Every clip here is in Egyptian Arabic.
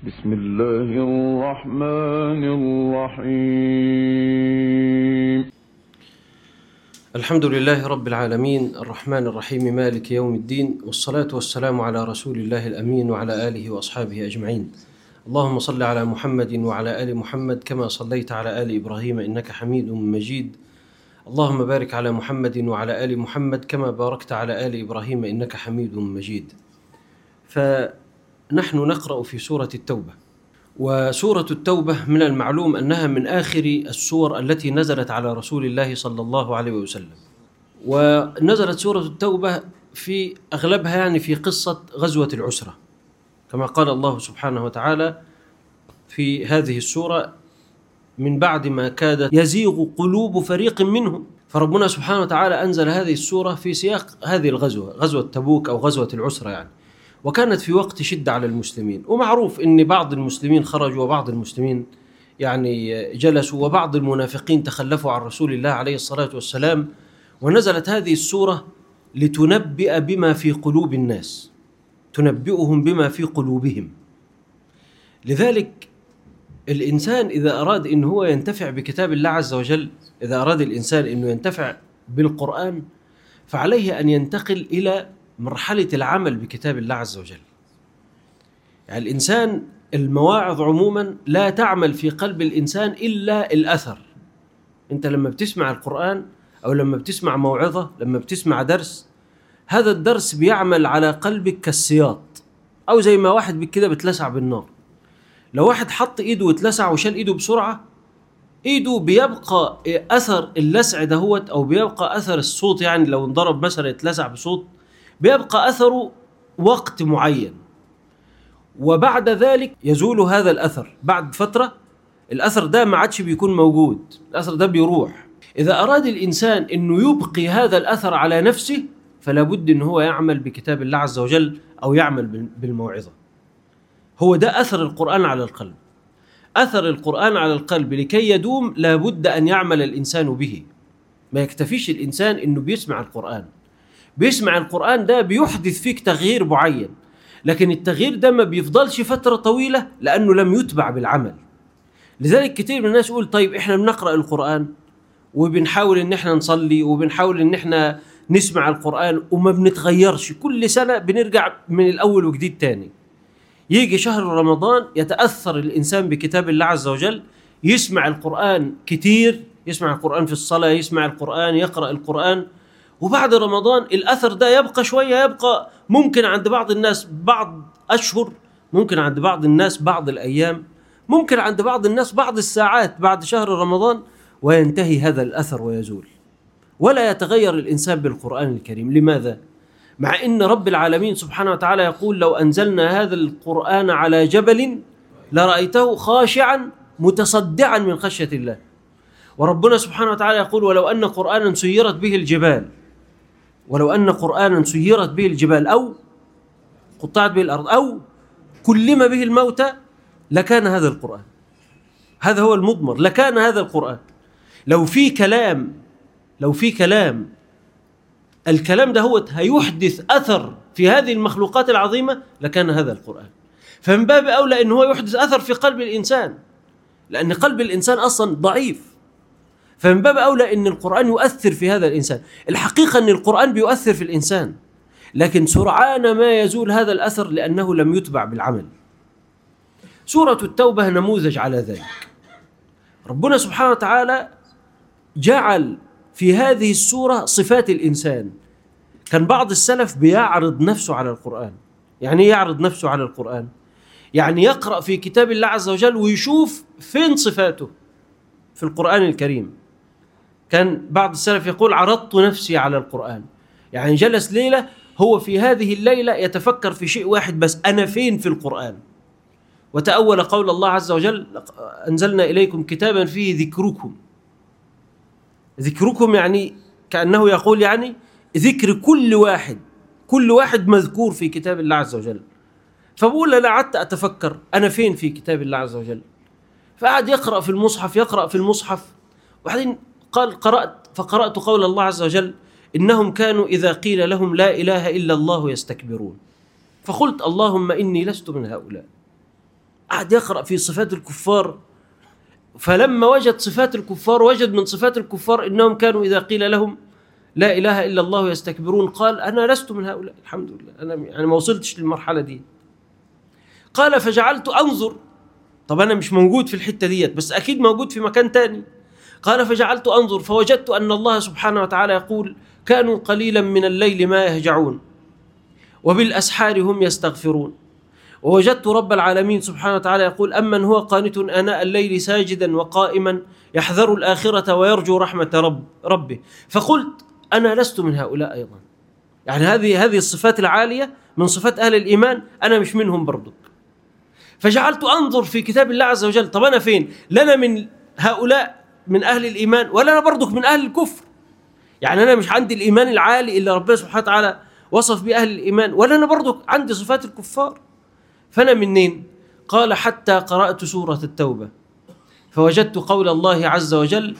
بسم الله الرحمن الرحيم الحمد لله رب العالمين الرحمن الرحيم مالك يوم الدين والصلاة والسلام على رسول الله الأمين وعلى آله وأصحابه أجمعين اللهم صل على محمد وعلى آل محمد كما صليت على آل إبراهيم إنك حميد مجيد اللهم بارك على محمد وعلى آل محمد كما باركت على آل إبراهيم إنك حميد مجيد فنحن نقرأ في سورة التوبة وسورة التوبة من المعلوم أنها من آخر السور التي نزلت على رسول الله صلى الله عليه وسلم ونزلت سورة التوبة في أغلبها يعني في قصة غزوة العسرة كما قال الله سبحانه وتعالى في هذه السورة من بعد ما كاد يزيغ قلوب فريق منهم فربنا سبحانه وتعالى أنزل هذه السورة في سياق هذه الغزوة غزوة تبوك أو غزوة العسرة يعني وكانت في وقت شدة على المسلمين ومعروف أن بعض المسلمين خرجوا وبعض المسلمين يعني جلسوا وبعض المنافقين تخلفوا عن رسول الله عليه الصلاة والسلام ونزلت هذه السورة لتنبئ بما في قلوب الناس تنبئهم بما في قلوبهم لذلك الإنسان إذا أراد أن هو ينتفع بكتاب الله عز وجل إذا أراد الإنسان أنه ينتفع بالقرآن فعليه أن ينتقل إلى مرحلة العمل بكتاب الله عز وجل يعني الإنسان المواعظ عموما لا تعمل في قلب الإنسان إلا الأثر أنت لما بتسمع القرآن أو لما بتسمع موعظة لما بتسمع درس هذا الدرس بيعمل على قلبك كالسياط أو زي ما واحد كده بتلسع بالنار لو واحد حط ايده واتلسع وشال ايده بسرعه ايده بيبقى اثر اللسع دهوت او بيبقى اثر الصوت يعني لو انضرب مثلا اتلسع بصوت بيبقى اثره وقت معين وبعد ذلك يزول هذا الاثر بعد فتره الاثر ده ما عادش بيكون موجود الاثر ده بيروح اذا اراد الانسان انه يبقي هذا الاثر على نفسه فلا بد ان هو يعمل بكتاب الله عز وجل او يعمل بالموعظه هو ده اثر القران على القلب اثر القران على القلب لكي يدوم لابد ان يعمل الانسان به ما يكتفيش الانسان انه بيسمع القران بيسمع القران ده بيحدث فيك تغيير معين لكن التغيير ده ما بيفضلش فتره طويله لانه لم يتبع بالعمل لذلك كتير من الناس يقول طيب احنا بنقرا القران وبنحاول ان احنا نصلي وبنحاول ان احنا نسمع القران وما بنتغيرش كل سنه بنرجع من الاول وجديد تاني يجي شهر رمضان يتاثر الانسان بكتاب الله عز وجل يسمع القران كتير يسمع القران في الصلاه يسمع القران يقرا القران وبعد رمضان الاثر ده يبقى شويه يبقى ممكن عند بعض الناس بعض اشهر ممكن عند بعض الناس بعض الايام ممكن عند بعض الناس بعض الساعات بعد شهر رمضان وينتهي هذا الاثر ويزول ولا يتغير الانسان بالقران الكريم لماذا مع ان رب العالمين سبحانه وتعالى يقول لو انزلنا هذا القران على جبل لرايته خاشعا متصدعا من خشيه الله وربنا سبحانه وتعالى يقول ولو ان قرانا سيرت به الجبال ولو ان قرانا سيرت به الجبال او قطعت به الارض او كلم به الموتى لكان هذا القران هذا هو المضمر لكان هذا القران لو في كلام لو في كلام الكلام ده هو هيحدث اثر في هذه المخلوقات العظيمه لكان هذا القران فمن باب اولى ان هو يحدث اثر في قلب الانسان لان قلب الانسان اصلا ضعيف فمن باب اولى ان القران يؤثر في هذا الانسان الحقيقه ان القران بيؤثر في الانسان لكن سرعان ما يزول هذا الاثر لانه لم يتبع بالعمل سوره التوبه نموذج على ذلك ربنا سبحانه وتعالى جعل في هذه السورة صفات الإنسان كان بعض السلف بيعرض نفسه على القرآن يعني ايه يعرض نفسه على القرآن يعني يقرأ في كتاب الله عز وجل ويشوف فين صفاته في القرآن الكريم كان بعض السلف يقول عرضت نفسي على القرآن يعني جلس ليلة هو في هذه الليلة يتفكر في شيء واحد بس أنا فين في القرآن وتأول قول الله عز وجل أنزلنا إليكم كتابا فيه ذكركم ذكركم يعني كأنه يقول يعني ذكر كل واحد كل واحد مذكور في كتاب الله عز وجل فبقول أنا قعدت أتفكر أنا فين في كتاب الله عز وجل فقعد يقرأ في المصحف يقرأ في المصحف وبعدين قال قرأت فقرأت قول الله عز وجل إنهم كانوا إذا قيل لهم لا إله إلا الله يستكبرون فقلت اللهم إني لست من هؤلاء قعد يقرأ في صفات الكفار فلما وجد صفات الكفار وجد من صفات الكفار انهم كانوا اذا قيل لهم لا اله الا الله يستكبرون قال انا لست من هؤلاء الحمد لله انا يعني ما وصلتش للمرحله دي قال فجعلت انظر طب انا مش موجود في الحته ديت بس اكيد موجود في مكان تاني قال فجعلت انظر فوجدت ان الله سبحانه وتعالى يقول كانوا قليلا من الليل ما يهجعون وبالاسحار هم يستغفرون ووجدت رب العالمين سبحانه وتعالى يقول أمن هو قانت آناء الليل ساجدا وقائما يحذر الآخرة ويرجو رحمة رب ربه فقلت أنا لست من هؤلاء أيضا يعني هذه هذه الصفات العالية من صفات أهل الإيمان أنا مش منهم برضك فجعلت أنظر في كتاب الله عز وجل طب أنا فين لنا من هؤلاء من أهل الإيمان ولا أنا برضك من أهل الكفر يعني أنا مش عندي الإيمان العالي إلا ربنا سبحانه وتعالى وصف بأهل الإيمان ولا أنا برضك عندي صفات الكفار فأنا منين؟ قال حتى قرأت سورة التوبة فوجدت قول الله عز وجل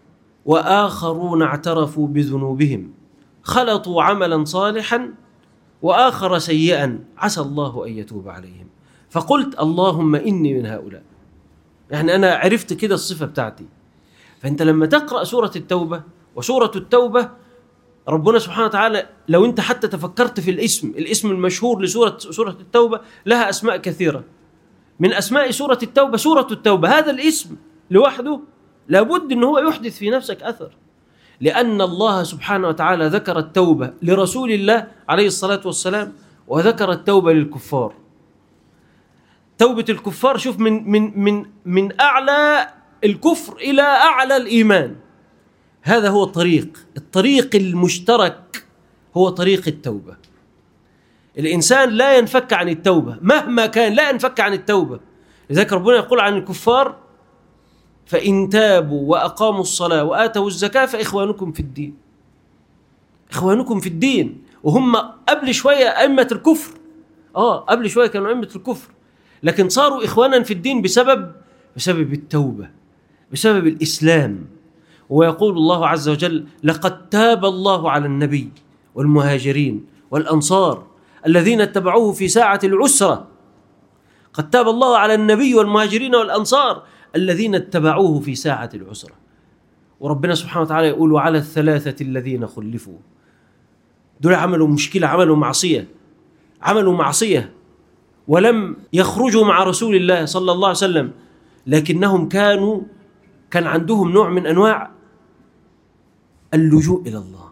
وآخرون اعترفوا بذنوبهم خلطوا عملا صالحا وآخر سيئا عسى الله أن يتوب عليهم فقلت اللهم إني من هؤلاء يعني أنا عرفت كده الصفة بتاعتي فأنت لما تقرأ سورة التوبة وسورة التوبة ربنا سبحانه وتعالى لو انت حتى تفكرت في الاسم الاسم المشهور لسوره سوره التوبه لها اسماء كثيره من اسماء سوره التوبه سوره التوبه هذا الاسم لوحده لابد ان هو يحدث في نفسك اثر لان الله سبحانه وتعالى ذكر التوبه لرسول الله عليه الصلاه والسلام وذكر التوبه للكفار توبه الكفار شوف من من من من اعلى الكفر الى اعلى الايمان هذا هو الطريق الطريق المشترك هو طريق التوبه الانسان لا ينفك عن التوبه مهما كان لا ينفك عن التوبه لذلك ربنا يقول عن الكفار فان تابوا واقاموا الصلاه واتوا الزكاه فاخوانكم في الدين اخوانكم في الدين وهم قبل شويه ائمه الكفر اه قبل شويه كانوا ائمه الكفر لكن صاروا اخوانا في الدين بسبب بسبب التوبه بسبب الاسلام ويقول الله عز وجل لقد تاب الله على النبي والمهاجرين والانصار الذين اتبعوه في ساعه العسره قد تاب الله على النبي والمهاجرين والانصار الذين اتبعوه في ساعه العسره وربنا سبحانه وتعالى يقول وعلى الثلاثه الذين خلفوا دول عملوا مشكله عملوا معصيه عملوا معصيه ولم يخرجوا مع رسول الله صلى الله عليه وسلم لكنهم كانوا كان عندهم نوع من انواع اللجوء الى الله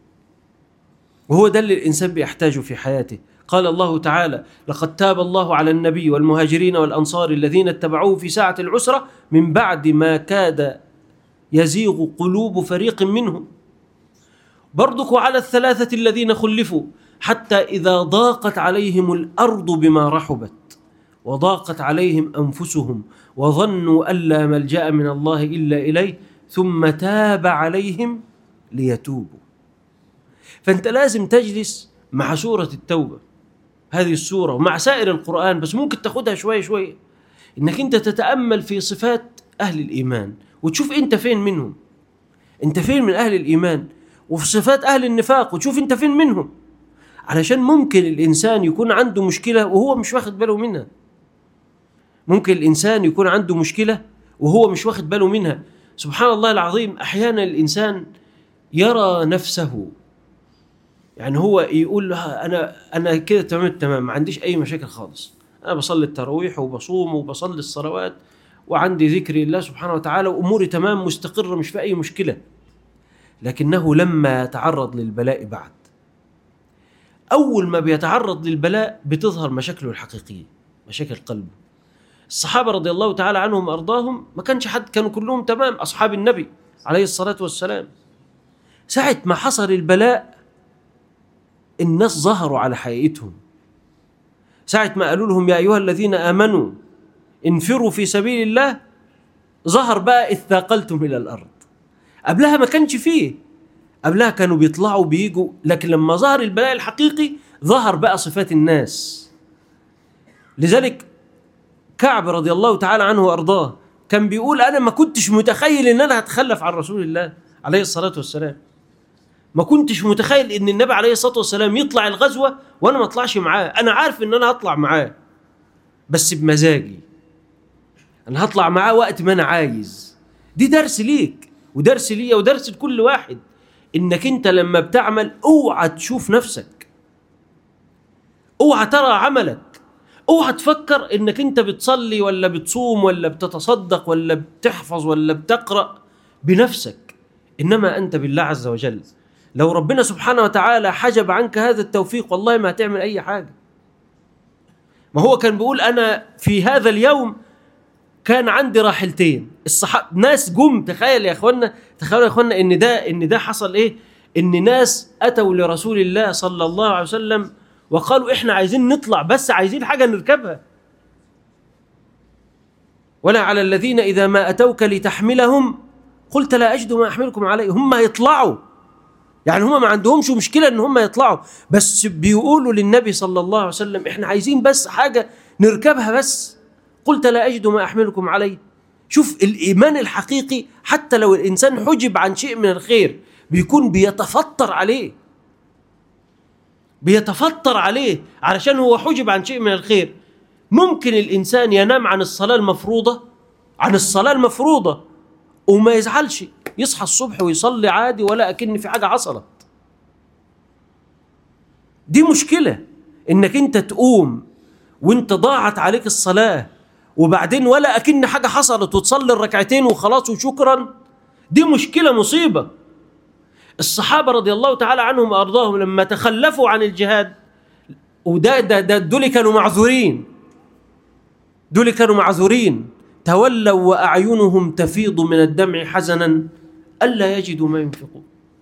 وهو ده اللي الانسان بيحتاجه في حياته قال الله تعالى لقد تاب الله على النبي والمهاجرين والانصار الذين اتبعوه في ساعه العسره من بعد ما كاد يزيغ قلوب فريق منهم برضك وعلى الثلاثه الذين خلفوا حتى اذا ضاقت عليهم الارض بما رحبت وضاقت عليهم انفسهم وظنوا ان لا ملجا من الله الا اليه ثم تاب عليهم ليتوبوا فانت لازم تجلس مع سوره التوبه هذه السوره ومع سائر القران بس ممكن تاخدها شويه شويه انك انت تتامل في صفات اهل الايمان وتشوف انت فين منهم انت فين من اهل الايمان وفي صفات اهل النفاق وتشوف انت فين منهم علشان ممكن الانسان يكون عنده مشكله وهو مش واخد باله منها ممكن الانسان يكون عنده مشكله وهو مش واخد باله منها سبحان الله العظيم احيانا الانسان يرى نفسه يعني هو يقول لها انا انا كده تمام تمام ما عنديش اي مشاكل خالص انا بصلي التراويح وبصوم وبصلي الصلوات وعندي ذكر الله سبحانه وتعالى واموري تمام مستقره مش في اي مشكله لكنه لما يتعرض للبلاء بعد اول ما بيتعرض للبلاء بتظهر مشاكله الحقيقيه مشاكل قلبه الصحابه رضي الله تعالى عنهم وارضاهم ما كانش حد كانوا كلهم تمام اصحاب النبي عليه الصلاه والسلام ساعه ما حصل البلاء الناس ظهروا على حقيقتهم ساعه ما قالوا لهم يا ايها الذين امنوا انفروا في سبيل الله ظهر بقى اذ ثاقلتم الى الارض قبلها ما كانش فيه قبلها كانوا بيطلعوا بيجوا لكن لما ظهر البلاء الحقيقي ظهر بقى صفات الناس لذلك كعب رضي الله تعالى عنه وارضاه كان بيقول انا ما كنتش متخيل ان انا هتخلف عن رسول الله عليه الصلاه والسلام ما كنتش متخيل ان النبي عليه الصلاه والسلام يطلع الغزوه وانا ما اطلعش معاه انا عارف ان انا هطلع معاه بس بمزاجي انا هطلع معاه وقت ما انا عايز دي درس ليك ودرس ليا ودرس لكل واحد انك انت لما بتعمل اوعى تشوف نفسك اوعى ترى عملك اوعى تفكر انك انت بتصلي ولا بتصوم ولا بتتصدق ولا بتحفظ ولا بتقرا بنفسك انما انت بالله عز وجل لو ربنا سبحانه وتعالى حجب عنك هذا التوفيق والله ما هتعمل اي حاجه ما هو كان بيقول انا في هذا اليوم كان عندي راحلتين الصحابه ناس جم تخيل يا اخوانا تخيلوا يا اخوانا ان ده ان ده حصل ايه ان ناس اتوا لرسول الله صلى الله عليه وسلم وقالوا احنا عايزين نطلع بس عايزين حاجه نركبها ولا على الذين اذا ما اتوك لتحملهم قلت لا اجد ما احملكم عليه هم يطلعوا يعني هم ما عندهمش مشكله ان هم يطلعوا بس بيقولوا للنبي صلى الله عليه وسلم احنا عايزين بس حاجه نركبها بس قلت لا اجد ما احملكم عليه شوف الايمان الحقيقي حتى لو الانسان حجب عن شيء من الخير بيكون بيتفطر عليه بيتفطر عليه علشان هو حجب عن شيء من الخير ممكن الانسان ينام عن الصلاه المفروضه عن الصلاه المفروضه وما يزعلش يصحى الصبح ويصلي عادي ولا اكن في حاجه حصلت دي مشكله انك انت تقوم وانت ضاعت عليك الصلاه وبعدين ولا اكن حاجه حصلت وتصلي الركعتين وخلاص وشكرا دي مشكله مصيبه الصحابه رضي الله تعالى عنهم وارضاهم لما تخلفوا عن الجهاد وده ده ده دول كانوا معذورين دول كانوا معذورين تولوا واعينهم تفيض من الدمع حزنا الا يجدوا ما ينفقون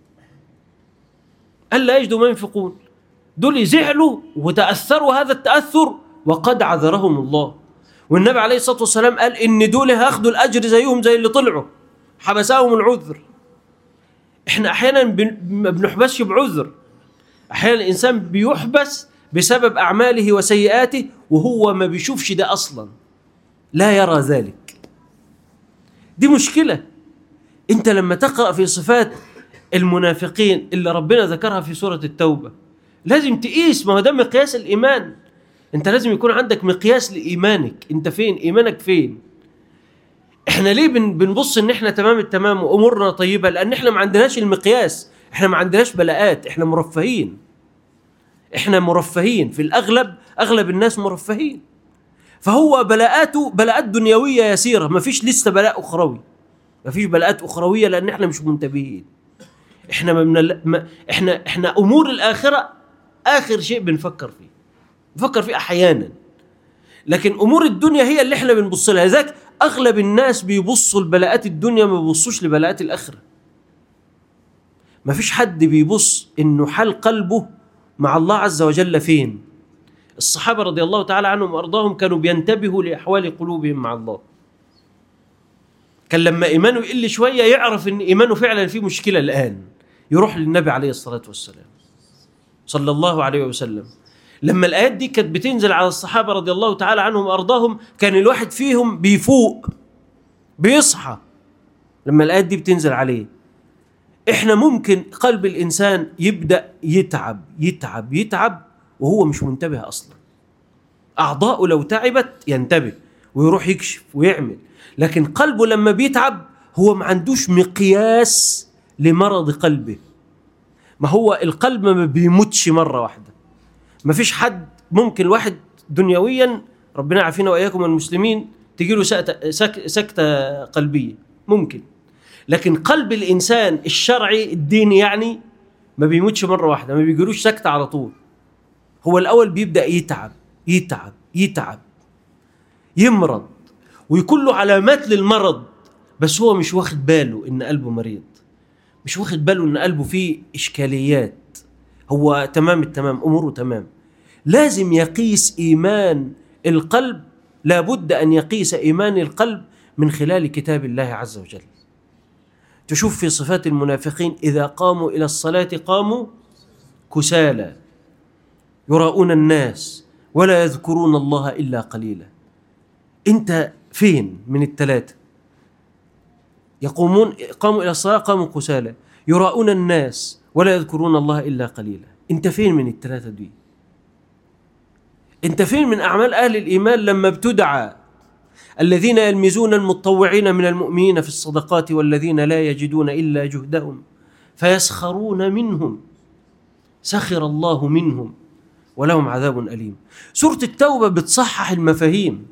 الا يجدوا ما ينفقون دول زعلوا وتاثروا هذا التاثر وقد عذرهم الله والنبي عليه الصلاه والسلام قال ان دول هياخدوا الاجر زيهم زي اللي طلعوا حبسهم العذر احنا احيانا بن- ما بنحبسش بعذر احيانا الانسان بيحبس بسبب اعماله وسيئاته وهو ما بيشوفش ده اصلا لا يرى ذلك دي مشكله انت لما تقرا في صفات المنافقين اللي ربنا ذكرها في سوره التوبه لازم تقيس ما هو ده مقياس الايمان انت لازم يكون عندك مقياس لايمانك انت فين ايمانك فين احنا ليه بن بنبص ان احنا تمام التمام وامورنا طيبه لان احنا ما عندناش المقياس احنا ما عندناش بلاءات احنا مرفهين احنا مرفهين في الاغلب اغلب الناس مرفهين فهو بلاءاته بلاءات دنيويه يسيره ما فيش لسه بلاء اخروي ما فيش بلاءات اخرويه لان احنا مش منتبهين احنا ما من ما احنا احنا امور الاخره اخر شيء بنفكر فيه بنفكر فيه احيانا لكن امور الدنيا هي اللي احنا بنبص لها ذاك اغلب الناس بيبصوا لبلاءات الدنيا ما بيبصوش لبلاءات الاخره ما فيش حد بيبص انه حال قلبه مع الله عز وجل فين الصحابه رضي الله تعالى عنهم وارضاهم كانوا بينتبهوا لاحوال قلوبهم مع الله كان لما ايمانه يقل شويه يعرف ان ايمانه فعلا فيه مشكله الان يروح للنبي عليه الصلاه والسلام صلى الله عليه وسلم لما الايات دي كانت بتنزل على الصحابه رضي الله تعالى عنهم وارضاهم كان الواحد فيهم بيفوق بيصحى لما الايات دي بتنزل عليه احنا ممكن قلب الانسان يبدا يتعب يتعب يتعب وهو مش منتبه اصلا اعضاؤه لو تعبت ينتبه ويروح يكشف ويعمل لكن قلبه لما بيتعب هو ما عندوش مقياس لمرض قلبه ما هو القلب ما بيموتش مره واحده ما فيش حد ممكن واحد دنيويا ربنا يعافينا واياكم المسلمين تجي له سكتة, سك سكتة قلبيه ممكن لكن قلب الانسان الشرعي الديني يعني ما بيموتش مره واحده ما بيجيلوش سكته على طول هو الاول بيبدا يتعب يتعب يتعب يمرض ويكون له علامات للمرض بس هو مش واخد باله ان قلبه مريض مش واخد باله ان قلبه فيه اشكاليات هو تمام التمام اموره تمام لازم يقيس ايمان القلب لابد ان يقيس ايمان القلب من خلال كتاب الله عز وجل تشوف في صفات المنافقين اذا قاموا الى الصلاه قاموا كسالى يراؤون الناس ولا يذكرون الله الا قليلا انت فين من الثلاثه يقومون قاموا الى الصلاه قاموا كسالى يراؤون الناس ولا يذكرون الله الا قليلا انت فين من الثلاثه دي انت فين من اعمال اهل الايمان لما بتدعى الذين يلمزون المتطوعين من المؤمنين في الصدقات والذين لا يجدون الا جهدهم فيسخرون منهم سخر الله منهم ولهم عذاب اليم سوره التوبه بتصحح المفاهيم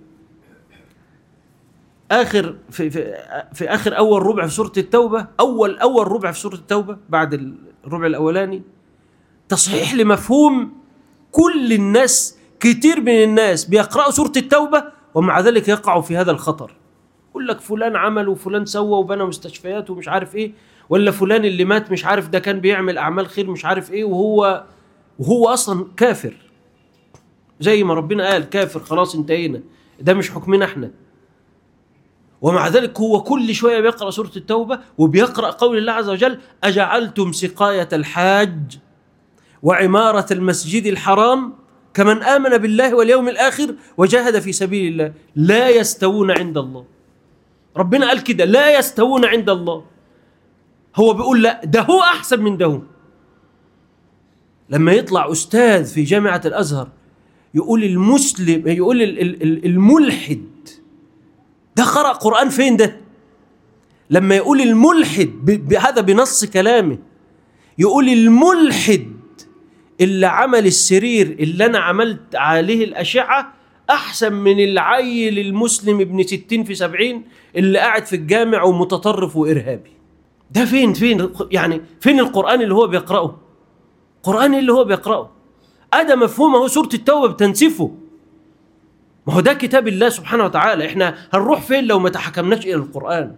اخر في, في, في اخر اول ربع في سوره التوبه اول اول ربع في سوره التوبه بعد الربع الاولاني تصحيح لمفهوم كل الناس كتير من الناس بيقرأوا سورة التوبة ومع ذلك يقعوا في هذا الخطر يقول لك فلان عمل وفلان سوى وبنى مستشفيات ومش عارف ايه ولا فلان اللي مات مش عارف ده كان بيعمل اعمال خير مش عارف ايه وهو وهو اصلا كافر زي ما ربنا قال كافر خلاص انتهينا ده مش حكمنا احنا ومع ذلك هو كل شويه بيقرا سوره التوبه وبيقرا قول الله عز وجل اجعلتم سقايه الحاج وعماره المسجد الحرام كمن امن بالله واليوم الاخر وجاهد في سبيل الله لا يستوون عند الله ربنا قال كده لا يستوون عند الله هو بيقول لا ده هو احسن من ده لما يطلع استاذ في جامعه الازهر يقول المسلم يقول الملحد ده قرأ قرآن فين ده؟ لما يقول الملحد بهذا بنص كلامه يقول الملحد اللي عمل السرير اللي انا عملت عليه الاشعه احسن من العيل المسلم ابن ستين في سبعين اللي قاعد في الجامع ومتطرف وارهابي ده فين فين يعني فين القران اللي هو بيقراه القران اللي هو بيقراه ادى مفهوم اهو سوره التوبه بتنسفه ما هو ده كتاب الله سبحانه وتعالى احنا هنروح فين لو ما تحكمناش الى القران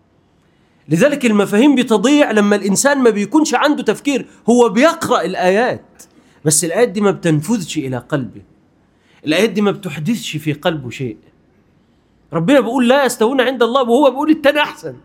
لذلك المفاهيم بتضيع لما الانسان ما بيكونش عنده تفكير هو بيقرا الايات بس الايات دي ما بتنفذش الى قلبه الايات دي ما بتحدثش في قلبه شيء ربنا بيقول لا يستوون عند الله وهو بيقول التاني احسن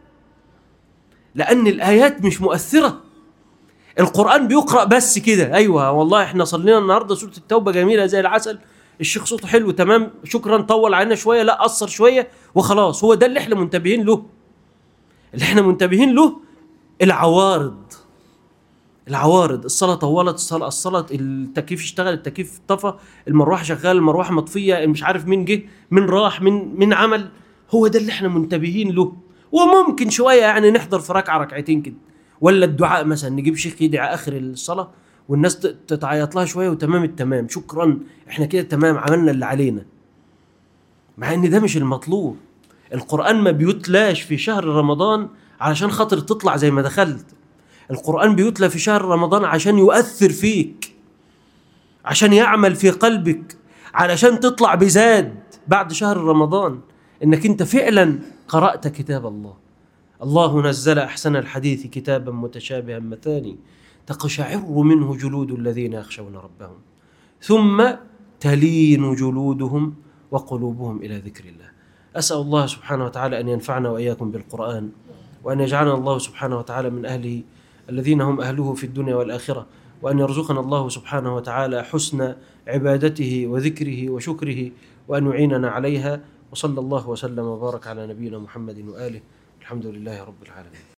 لان الايات مش مؤثره القران بيقرا بس كده ايوه والله احنا صلينا النهارده سوره التوبه جميله زي العسل الشيخ صوته حلو تمام شكرا طول علينا شويه لا قصر شويه وخلاص هو ده اللي احنا منتبهين له اللي احنا منتبهين له العوارض العوارض الصلاه طولت الصلاه الصلاه التكييف اشتغل التكييف طفى المروحه شغال المروحه مطفيه مش عارف مين جه مين راح مين مين عمل هو ده اللي احنا منتبهين له وممكن شويه يعني نحضر في ركعه ركعتين كده ولا الدعاء مثلا نجيب شيخ يدعي اخر الصلاه والناس تتعيط لها شويه وتمام التمام شكرا احنا كده تمام عملنا اللي علينا مع ان ده مش المطلوب القران ما بيتلاش في شهر رمضان علشان خاطر تطلع زي ما دخلت القرآن بيتلى في شهر رمضان عشان يؤثر فيك عشان يعمل في قلبك علشان تطلع بزاد بعد شهر رمضان انك انت فعلا قرأت كتاب الله الله نزل احسن الحديث كتابا متشابها مثاني تقشعر منه جلود الذين يخشون ربهم ثم تلين جلودهم وقلوبهم الى ذكر الله اسال الله سبحانه وتعالى ان ينفعنا واياكم بالقران وان يجعلنا الله سبحانه وتعالى من اهله الذين هم اهله في الدنيا والاخره وان يرزقنا الله سبحانه وتعالى حسن عبادته وذكره وشكره وان يعيننا عليها وصلى الله وسلم وبارك على نبينا محمد واله الحمد لله رب العالمين